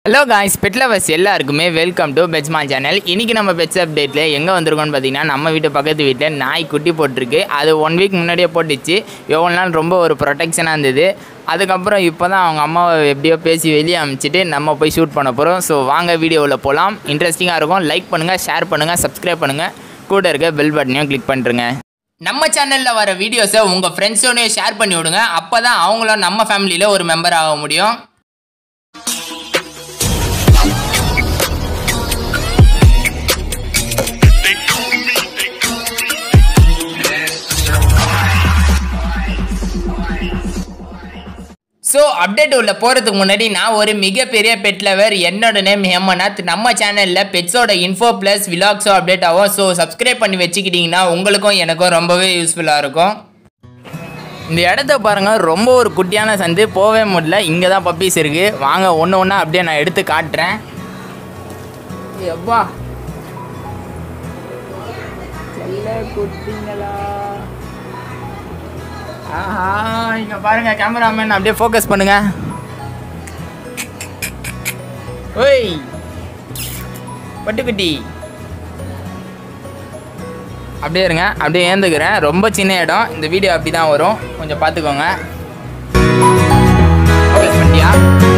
hello guys pet lovers எல்லாருக்குமே welcome to pets mall channel இன்றைக்கி நம்ம பெட்ஸ் அப்டேட்டில் எங்கே வந்திருக்கோம்னு பார்த்தீங்கன்னா நம்ம வீட்டு பக்கத்து வீட்டில் நாய் குட்டி போட்டிருக்கு அது ஒன் வீக் முன்னாடியே போட்டுச்சு எவ்வளோ நாள் ரொம்ப ஒரு ப்ரொடெக்ஷனாக இருந்தது அதுக்கப்புறம் இப்போ தான் அவங்க அம்மாவை எப்படியோ பேசி வெளியே அனுப்பிச்சிட்டு நம்ம போய் ஷூட் பண்ண போகிறோம் ஸோ வாங்க வீடியோவில் போகலாம் இன்ட்ரெஸ்டிங்காக இருக்கும் லைக் பண்ணுங்கள் ஷேர் பண்ணுங்கள் சப்ஸ்கிரைப் பண்ணுங்கள் கூட இருக்க பெல் பட்டனையும் கிளிக் பண்ணிருங்க நம்ம சேனலில் வர வீடியோஸை உங்கள் ஃப்ரெண்ட்ஸோடய ஷேர் பண்ணி விடுங்க அப்போ தான் அவங்களும் நம்ம ஃபேமிலியில் ஒரு மெம்பர் ஆக முடியும் ஸோ அப்டேட் உள்ள போகிறதுக்கு முன்னாடி நான் ஒரு மிகப்பெரிய பெட் லவர் என்னோட நேம் ஹேமநாத் நம்ம சேனலில் பெட்ஸோட இன்ஃபோ ப்ளஸ் விலாக்ஸோ அப்டேட் ஆகும் ஸோ சப்ஸ்கிரைப் பண்ணி வச்சுக்கிட்டிங்கன்னா உங்களுக்கும் எனக்கும் ரொம்பவே யூஸ்ஃபுல்லாக இருக்கும் இந்த இடத்த பாருங்கள் ரொம்ப ஒரு குட்டியான சந்து போகவே முடியல இங்கே தான் பப்பீஸ் இருக்குது வாங்க ஒன்று ஒன்றா அப்படியே நான் எடுத்து காட்டுறேன் எப்பா செல்ல குட்டிங்களா ஆஹா இங்க பாருங்க கேமராமேன் அப்படியே ஃபோக்கஸ் பண்ணுங்க ஓய் பட்டுக்குட்டி அப்படியே இருங்க அப்படியே ஏந்துக்கிறேன் ரொம்ப சின்ன இடம் இந்த வீடியோ அப்படி தான் வரும் கொஞ்சம் பார்த்துக்கோங்க ஃபோக்கஸ் பண்ணிட்டியா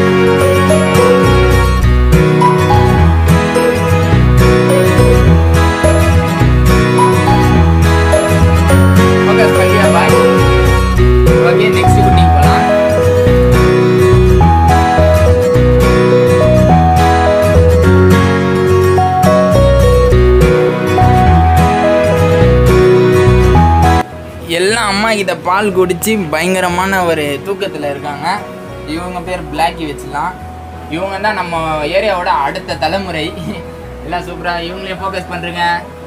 ஃபோக்கஸ் பண்ணிட்டியா பாய் ஓகே நெக்ஸ்ட் குட்டி போகலாம் எல்லாம் அம்மா கிட்ட பால் குடிச்சு பயங்கரமான ஒரு தூக்கத்தில் இருக்காங்க இவங்க பேர் பிளாக்கி வச்சுலாம் இவங்க தான் நம்ம ஏரியாவோட அடுத்த தலைமுறை எல்லாம் சூப்பராக இவங்களே ஃபோக்கஸ் பண்ணுறீங்க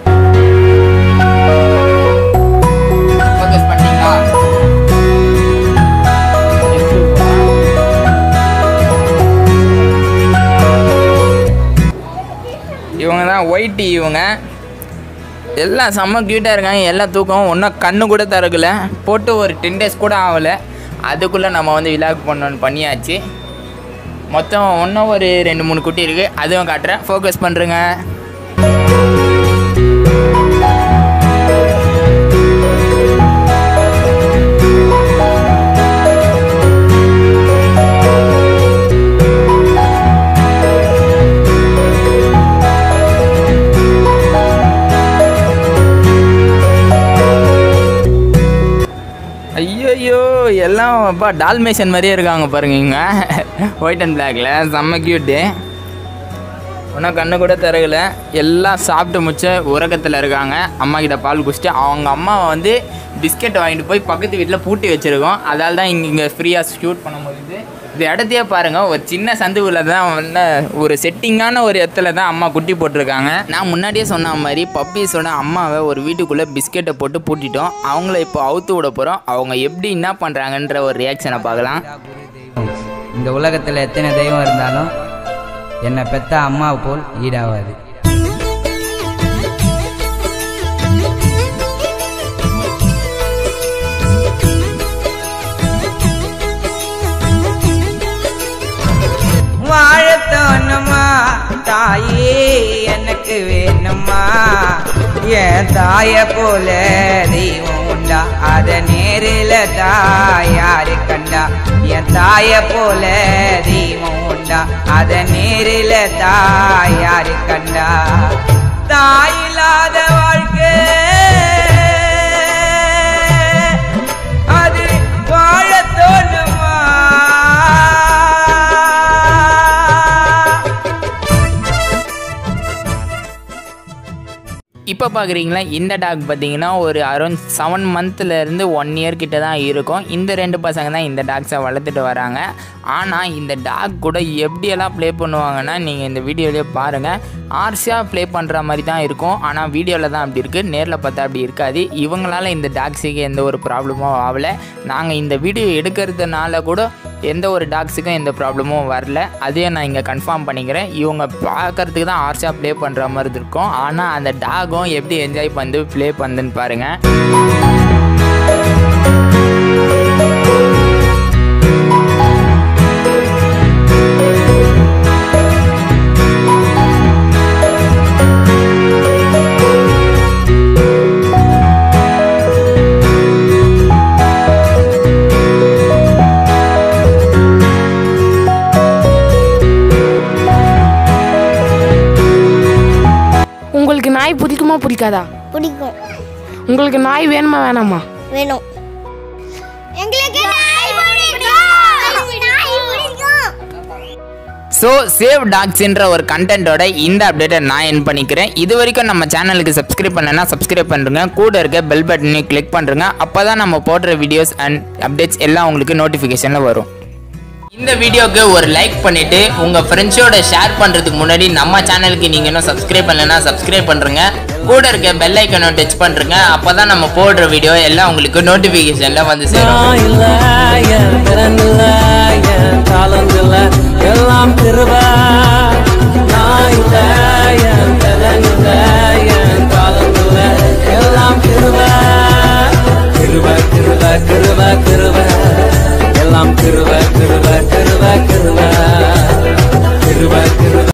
ஃபோக்கஸ் பண்ணீங்களா இவங்க தான் ஒயிட்டி இவங்க எல்லாம் செம்ம க்யூட்டாக இருக்காங்க எல்லாம் தூக்கம் ஒன்றும் கண்ணு கூட திறக்கல போட்டு ஒரு டென் டேஸ் கூட ஆகலை அதுக்குள்ளே நம்ம வந்து விழாக்கு பண்ணோன்னு பண்ணியாச்சு மொத்தம் ஒன்றும் ஒரு ரெண்டு மூணு குட்டி இருக்குது அதுவும் காட்டுறேன் ஃபோக்கஸ் பண்ணுறேங்க ஐயோயோ எல்லாம் அப்பா டால்மேஷன் மாதிரியே இருக்காங்க பாருங்க இங்க ஒயிட் அண்ட் பிளாக்ல செம்ம க்யூட்டு ஒன்றும் கண்ணு கூட திறகல எல்லாம் சாப்பிட்டு முச்ச உறக்கத்தில் இருக்காங்க அம்மா கிட்ட பால் குடிச்சிட்டு அவங்க அம்மாவை வந்து பிஸ்கெட் வாங்கிட்டு போய் பக்கத்து வீட்டில் பூட்டி வச்சுருக்கோம் அதால் தான் இங்கே இங்கே ஃப்ரீயாக ஷூட் பண்ண முடியுது இந்த இடத்தையே பாருங்கள் ஒரு சின்ன சந்துக்குள்ள தான் வந்து ஒரு செட்டிங்கான ஒரு இடத்துல தான் அம்மா குட்டி போட்டிருக்காங்க நான் முன்னாடியே சொன்ன மாதிரி பப்பீஸோட அம்மாவை ஒரு வீட்டுக்குள்ளே பிஸ்கெட்டை போட்டு பூட்டிட்டோம் அவங்கள இப்போ அவுத்து விட போகிறோம் அவங்க எப்படி என்ன பண்ணுறாங்கன்ற ஒரு ரியாக்ஷனை பார்க்கலாம் இந்த உலகத்தில் எத்தனை தெய்வம் இருந்தாலும் என்னை பெத்த அம்மா போல் ஈடாவாது வாழத்தோணுமா தாயே எனக்கு வேணுமா என் தாய போல தெய்வம் உண்டா அத நேரில தாயாரு கண்டா என் தாய போல தெய்வம் உண்டா அத நேரில தாயாரு கண்டா தாயில்லாத வாழ்க்கை அது வாழ தோணுமா இப்போ பார்க்குறீங்களா இந்த டாக் பார்த்தீங்கன்னா ஒரு அரௌண்ட் செவன் மந்த்லேருந்து ஒன் இயர் கிட்ட தான் இருக்கும் இந்த ரெண்டு பசங்க தான் இந்த டாக்ஸை வளர்த்துட்டு வராங்க ஆனால் இந்த டாக் கூட எப்படியெல்லாம் ப்ளே பண்ணுவாங்கன்னா நீங்கள் இந்த வீடியோலேயே பாருங்கள் ஆர்ஸியாக ப்ளே பண்ணுற மாதிரி தான் இருக்கும் ஆனால் வீடியோவில் தான் அப்படி இருக்குது நேரில் பார்த்தா அப்படி இருக்காது இவங்களால இந்த டாக்ஸுக்கு எந்த ஒரு ப்ராப்ளமும் ஆகலை நாங்கள் இந்த வீடியோ எடுக்கிறதுனால கூட எந்த ஒரு டாக்ஸுக்கும் எந்த ப்ராப்ளமும் வரல அதையும் நான் இங்கே கன்ஃபார்ம் பண்ணிக்கிறேன் இவங்க பார்க்கறதுக்கு தான் ஆர்ஸாக ப்ளே பண்ணுற மாதிரி இருக்கும் ஆனால் அந்த டாகும் எப்படி என்ஜாய் பண்ணி ப்ளே பண்ணுதுன்னு பாருங்கள் நாய் பிடிக்குமா பிடிக்காதா பிடிக்கும் உங்களுக்கு நாய் வேணுமா வேணாமா வேணும் எங்களுக்கு நாய் பிடிக்கும் நாய் பிடிக்கும் ஸோ சேவ் டாக்ஸ்ன்ற ஒரு கண்டென்ட்டோட இந்த அப்டேட்டை நான் என் பண்ணிக்கிறேன் இது வரைக்கும் நம்ம சேனலுக்கு சப்ஸ்கிரைப் பண்ணனா சப்ஸ்கிரைப் பண்ணுங்க கூட இருக்க பெல் பட்டனையும் கிளிக் பண்ணுறங்க அப்போ தான் நம்ம போடுற வீடியோஸ் அண்ட் அப்டேட்ஸ் எல்லாம் உங்களுக்கு நோட்டிஃபிகேஷனில் வரும் இந்த வீடியோக்கு ஒரு லைக் பண்ணிட்டு உங்க ஃப்ரெண்ட்ஸோட ஷேர் பண்றதுக்கு முன்னாடி நம்ம சேனலுக்கு நீங்க இன்னும் சப்ஸ்கிரைப் பண்ணலனா சப்ஸ்கிரைப் பண்றீங்க கூட இருக்க பெல் ஐக்கனை டச் பண்றீங்க அப்பதான் நம்ம போடுற வீடியோ எல்லாம் உங்களுக்கு நோட்டிபிகேஷன்ல வந்து சேரும் நான் இல்ல என் திறனில்ல என் தாளந்தில்ல எல்லாம் திருவ நான் இல்ல என் திறனில்ல என் தாளந்தில்ல எல்லாம் திருவ திருவ திருவ திருவ திருவ எல்லாம் திருவ திருவ திருவ திருவ திருவ திருவ